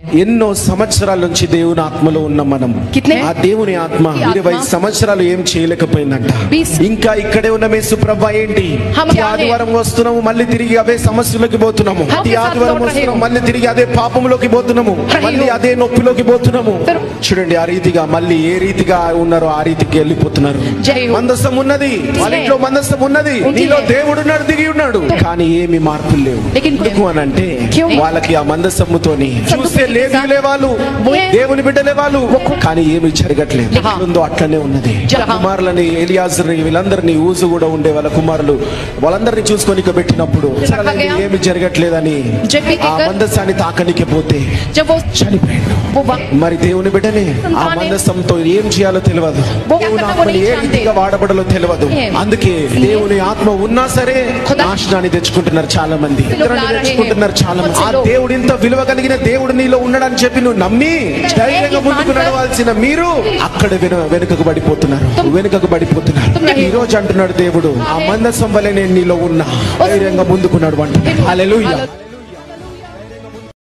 ఎన్నో సంవత్సరాల నుంచి దేవుని ఆత్మలో ఉన్న మనం కిత్నే? ఆ దేవుని ఆత్మ ఈ ఆత్మ? ఇరవై సంవత్సరాలు ఏం చేయలేకపోయిందంట బీస్- ఇంకా ఇక్కడే ఉన్న మేసు ప్రభా ఏంటి హమ్ ఈ క్యా హై? ఆదివారం వస్తున్నాము మళ్ళీ తిరిగి అవే సమస్యలోకి పోతున్నాము హమ్ ఈ కే సాథ్ ఆదివారం లౌట్ రహే వస్తున్నాము హో. మళ్ళీ తిరిగి అదే పాపంలోకి పోతున్నాము రహే మళ్ళీ హో. అదే నొప్పిలోకి పోతున్నాము ఫిర్- చూడండి ఆ రీతిగా మళ్ళీ ఏ రీతిగా ఉన్నారో ఆ రీతికి వెళ్ళిపోతున్నారు జై హో. మందసం ఉన్నది వాళ్ళ ఇంట్లో మందసం ఉన్నది ఉంది. నీలో దేవుడు ఉన్నాడు దిగి ఉన్నాడు కానీ ఏమి మార్పులు లేవు లేకిన్ ఎందుకు అని అంటే క్యూ? వాళ్ళకి ఆ మందసమ్ముతోని చూస్తే లేవీలే వాళ్ళు ఏ? దేవుని బిడ్డలే వాళ్ళు కానీ ఏమి జరగట్లేదు ఆహా. ఎట్లుందో అట్లనే ఉన్నది జహా. కుమారులని ఎలియాజర్ని వీళ్ళందరినీ ఊసు కూడా ఉండే వాళ్ళ కుమారులు వాళ్ళందరినీ చూసుకొని ఇక పెట్టినప్పుడు రఖా అసలు గయా? ఏమి జరగట్లేదని జబ్బి ఆ కేకర్? మందసాన్ని తాకనికి పోతే जब वो చనిపోయాడు वो वा- మరి దేవుని బిడ్డనే ఆ సంతానే- మందసంతో ఏం చేయాలో తెలియదు वो దేవుని क्या ఆత్మని ఏ करना वो नहीं రీతిగా వాడబడాలో తెలియదు ఏం? అందుకే దేవుని ఆత్మ ఉన్నా సరే ఖుదా- నాశనాన్ని తెచ్చుకుంటున్నారు చాలా మంది लोग ఇతరులను ला रहे हैं। తెచ్చుకుంటున్నారు చాలా మంది ఆ बहुत से लोग। దేవుడు ఇంత విలువ కలిగిన దేవుడు నీలో ఉన్నాడని చెప్పి నువ్వు నమ్మి ధైర్యంగా एक ముందుకు मानकर- నడవాల్సిన మీరు అక్కడ వెను వెనుకకు పడిపోతున్నారు వెనుకకు పడిపోతున్నారు तुम नहीं ఈ రోజు అంటున్నాడు దేవుడు ఆ మందసం వలె నేను నీలో ఉన్నా ధైర్యంగా ముందుకు నడవండి హల్లెలూయా